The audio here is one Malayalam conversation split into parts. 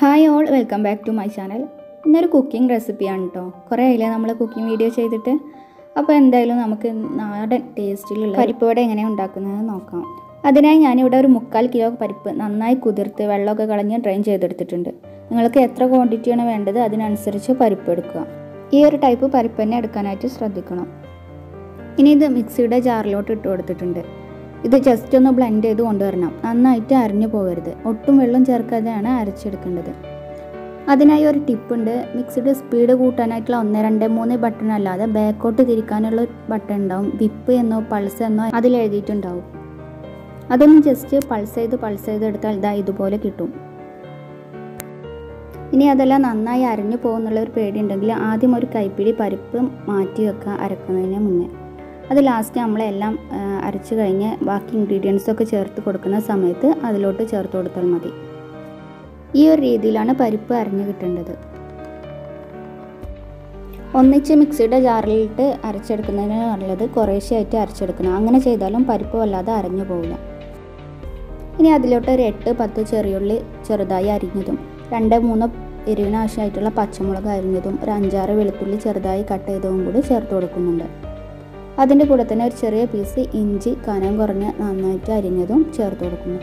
hi all welcome back to my channel ഇന്നൊരു കുക്കിംഗ് റെസിപ്പിയാണ് കേട്ടോ കുറേ ആയില്ലേ നമ്മൾ കുക്കിംഗ് വീഡിയോ ചെയ്തിട്ട് അപ്പോൾ എന്തായാലും നമുക്ക് നാടൻ ടേസ്റ്റിലുള്ള പരിപ്പ് വട എങ്ങനെയാണ് ഉണ്ടാക്കുന്നത് നോക്കാം അതിനായി ഞാനിവിടെ ഒരു മുക്കാൽ കിലോ പരിപ്പ് നന്നായി കുതിർത്ത് വെള്ളമൊക്കെ കളഞ്ഞ് ഡ്രെയിൻ ചെയ്തെടുത്തിട്ടുണ്ട് നിങ്ങൾക്ക് എത്ര ക്വാണ്ടിറ്റിയാണ് വേണ്ടത് അതിനനുസരിച്ച് പരിപ്പ് എടുക്കുക ഈ ഒരു ടൈപ്പ് പരിപ്പ് തന്നെ എടുക്കാനായിട്ട് ശ്രദ്ധിക്കണം ഇനി ഇത് മിക്സിയുടെ ജാറിലോട്ട് ഇട്ട് കൊടുത്തിട്ടുണ്ട് ഇത് ജസ്റ്റ് ഒന്ന് ബ്ലെൻഡ് ചെയ്ത് കൊണ്ടുവരണം നന്നായിട്ട് അരിഞ്ഞു പോകരുത് ഒട്ടും വെള്ളം ചേർക്കാതെയാണ് അരച്ചെടുക്കേണ്ടത് അതിനായി ഒരു ടിപ്പുണ്ട് മിക്സിയുടെ സ്പീഡ് കൂട്ടാനായിട്ടുള്ള ഒന്ന് രണ്ട് മൂന്ന് ബട്ടൺ അല്ലാതെ ബാക്കോട്ട് തിരിക്കാനുള്ള ഒരു ബട്ടൺ ഉണ്ടാവും വിപ്പ് എന്നോ പൾസ് എന്നോ അതിൽ എഴുതിയിട്ടുണ്ടാവും അതൊന്ന് ജസ്റ്റ് പൾസ് ചെയ്ത് പൾസ് ചെയ്ത് എടുത്താൽ ഇതാ ഇതുപോലെ കിട്ടും ഇനി അതെല്ലാം നന്നായി അരഞ്ഞു പോകുന്നുള്ള ഒരു പേടിയുണ്ടെങ്കിൽ ആദ്യം ഒരു കൈപ്പിടി പരിപ്പ് മാറ്റി വെക്കുക അരക്കുന്നതിന് മുന്നേ അത് ലാസ്റ്റ് നമ്മളെല്ലാം അരച്ച് കഴിഞ്ഞ് ബാക്കി ഇൻഗ്രീഡിയൻസ് ഒക്കെ ചേർത്ത് കൊടുക്കുന്ന സമയത്ത് അതിലോട്ട് ചേർത്ത് കൊടുത്താൽ മതി ഈ ഒരു രീതിയിലാണ് പരിപ്പ് അരഞ്ഞു കിട്ടേണ്ടത് ഒന്നിച്ച് മിക്സിയുടെ ജാറിലിട്ട് അരച്ചെടുക്കുന്നതിന് നല്ലത് കുറേശ്ശെയായിട്ട് അരച്ചെടുക്കണം അങ്ങനെ ചെയ്താലും പരിപ്പ് വല്ലാതെ അരഞ്ഞു പോകില്ല ഇനി അതിലോട്ട് ഒരു എട്ട് പത്ത് ചെറിയുള്ളി ചെറുതായി അരിഞ്ഞതും രണ്ട് മൂന്ന് എരിവിന് ആവശ്യമായിട്ടുള്ള പച്ചമുളക് അരിഞ്ഞതും ഒരു അഞ്ചാറ് വെളുത്തുള്ളി ചെറുതായി കട്ട് ചെയ്തതും കൂടി ചേർത്ത് കൊടുക്കുന്നുണ്ട് അതിൻ്റെ കൂടെ തന്നെ ഒരു ചെറിയ പീസ് ഇഞ്ചി കനം കുറഞ്ഞ് നന്നായിട്ട് അരിഞ്ഞതും ചേർത്ത് കൊടുക്കുന്നു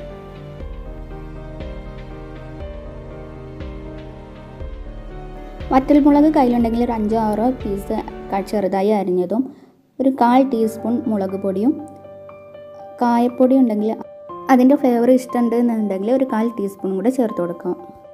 വറ്റൽമുളക് കയ്യിലുണ്ടെങ്കിൽ ഒരു അഞ്ചോ ആറോ പീസ് ചെറുതായി അരിഞ്ഞതും ഒരു കാൽ ടീസ്പൂൺ മുളക് പൊടിയും കായപ്പൊടി ഉണ്ടെങ്കിൽ അതിൻ്റെ ഫ്ലേവർ ഇഷ്ടമുണ്ട് എന്നുണ്ടെങ്കിൽ ഒരു കാൽ ടീസ്പൂൺ കൂടെ ചേർത്ത് കൊടുക്കാം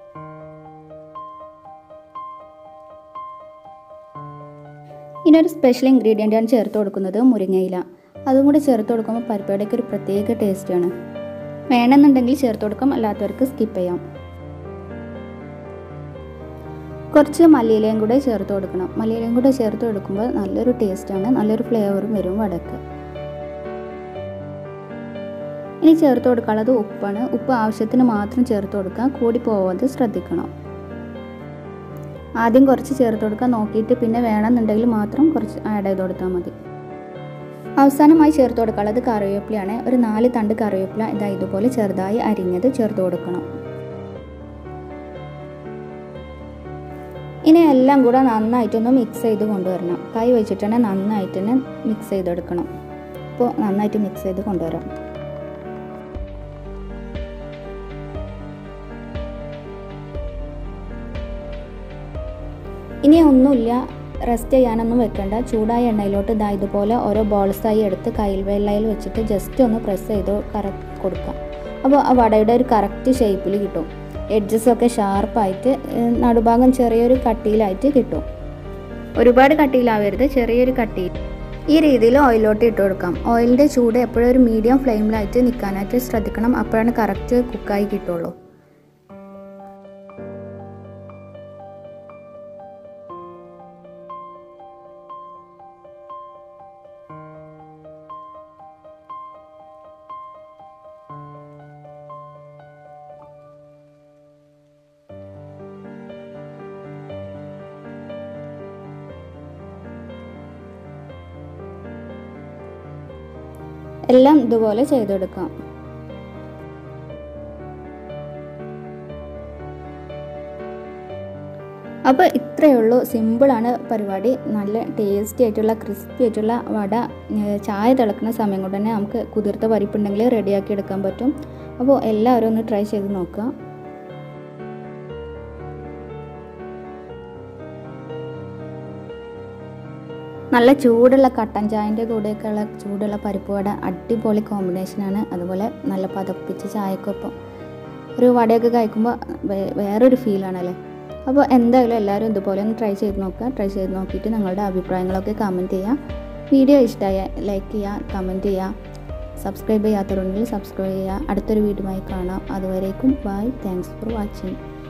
ഇനി ഒരു സ്പെഷ്യൽ ഇൻഗ്രീഡിയൻ്റ് ആണ് ചേർത്ത് കൊടുക്കുന്നത് മുരിങ്ങയില അതും കൂടെ ചേർത്ത് കൊടുക്കുമ്പോൾ പരിപ്പയുടെയൊക്കെ ഒരു പ്രത്യേക ടേസ്റ്റാണ് വേണമെന്നുണ്ടെങ്കിൽ ചേർത്ത് കൊടുക്കാം അല്ലാത്തവർക്ക് സ്കിപ്പ് ചെയ്യാം കുറച്ച് മല്ലിയിലയും കൂടെ ചേർത്ത് കൊടുക്കണം മല്ലിയിലയും കൂടെ ചേർത്ത് കൊടുക്കുമ്പോൾ നല്ലൊരു ടേസ്റ്റാണ് നല്ലൊരു ഫ്ലേവറും വരും വടക്ക് ഇനി ചേർത്ത് കൊടുക്കാനുള്ളത് ഉപ്പാണ് ഉപ്പ് ആവശ്യത്തിന് മാത്രം ചേർത്ത് കൊടുക്കുക കൂടി പോവാതെ ശ്രദ്ധിക്കണം ആദ്യം കുറച്ച് ചേർത്ത് കൊടുക്കുക നോക്കിയിട്ട് പിന്നെ വേണമെന്നുണ്ടെങ്കിൽ മാത്രം കുറച്ച് ആഡ് ചെയ്ത് കൊടുത്താൽ മതി അവസാനമായി ചേർത്ത് കൊടുക്കാനുള്ളത് കറിവേപ്പിലയാണ് ഒരു നാല് തണ്ട് കറിവേപ്പില ഇതാ ഇതുപോലെ ചെറുതായി അരിഞ്ഞത് ചേർത്ത് കൊടുക്കണം ഇനി എല്ലാം കൂടെ നന്നായിട്ടൊന്ന് മിക്സ് ചെയ്ത് കൊണ്ടുവരണം കൈ വെച്ചിട്ട് തന്നെ നന്നായിട്ട് തന്നെ മിക്സ് ചെയ്തെടുക്കണം ഇപ്പോൾ നന്നായിട്ട് മിക്സ് ചെയ്ത് കൊണ്ടുവരാം ഇനി ഒന്നുമില്ല റെസ്റ്റ് ചെയ്യാനൊന്നും വെക്കണ്ട ചൂടായ എണ്ണയിലോട്ട് ഇതാ ഇതുപോലെ ഓരോ ബോൾസായി എടുത്ത് കയ്യിൽ വെള്ളയിൽ വെച്ചിട്ട് ജസ്റ്റ് ഒന്ന് പ്രസ് ചെയ്ത് കറക്റ്റ് കൊടുക്കാം അപ്പോൾ ആ വടയുടെ ഒരു കറക്റ്റ് ഷേപ്പിൽ കിട്ടും എഡ്ജസ് ഒക്കെ ഷാർപ്പായിട്ട് നടുഭാഗം ചെറിയൊരു കട്ടിയിലായിട്ട് കിട്ടും ഒരുപാട് കട്ടിയിലാവരുത് ചെറിയൊരു കട്ടിയിൽ ഈ രീതിയിൽ ഓയിലോട്ട് ഇട്ട് കൊടുക്കാം ഓയിലിൻ്റെ ചൂട് എപ്പോഴും ഒരു മീഡിയം ഫ്ലെയിമിലായിട്ട് നിൽക്കാനായിട്ട് ശ്രദ്ധിക്കണം അപ്പോഴാണ് കറക്റ്റ് കുക്കായി കിട്ടുള്ളൂ എല്ലാം ഇതുപോലെ ചെയ്തെടുക്കാം അപ്പോൾ ഇത്രയേ ഉള്ളൂ സിമ്പിളാണ് പരിപാടി നല്ല ടേസ്റ്റി ആയിട്ടുള്ള ക്രിസ്പി ആയിട്ടുള്ള വട ചായ തിളക്കുന്ന സമയം കൊണ്ട് തന്നെ നമുക്ക് കുതിർത്ത പരിപ്പുണ്ടെങ്കിൽ റെഡിയാക്കി എടുക്കാൻ പറ്റും അപ്പോൾ എല്ലാവരും ഒന്ന് ട്രൈ ചെയ്ത് നോക്കുക നല്ല ചൂടുള്ള കട്ടൻ ചായൻ്റെ കൂടെയൊക്കെയുള്ള ചൂടുള്ള പരിപ്പ് വട അടിപൊളി കോമ്പിനേഷനാണ് അതുപോലെ നല്ല പതപ്പിച്ച ചായക്കൊപ്പം ഒരു വടയൊക്കെ കഴിക്കുമ്പോൾ വേറൊരു ഫീലാണല്ലേ അപ്പോൾ എന്തായാലും എല്ലാവരും ഇതുപോലെ ഒന്ന് ട്രൈ ചെയ്ത് നോക്കുക ട്രൈ ചെയ്ത് നോക്കിയിട്ട് നിങ്ങളുടെ അഭിപ്രായങ്ങളൊക്കെ കമൻറ്റ് ചെയ്യുക വീഡിയോ ഇഷ്ടമായ ലൈക്ക് ചെയ്യുക കമൻറ്റ് ചെയ്യുക സബ്സ്ക്രൈബ് ചെയ്യാത്തവരുണ്ടെങ്കിൽ സബ്സ്ക്രൈബ് ചെയ്യുക അടുത്തൊരു വീഡിയോയുമായി കാണാം അതുവരേക്കും ബൈ താങ്ക്സ് ഫോർ വാച്ചിങ്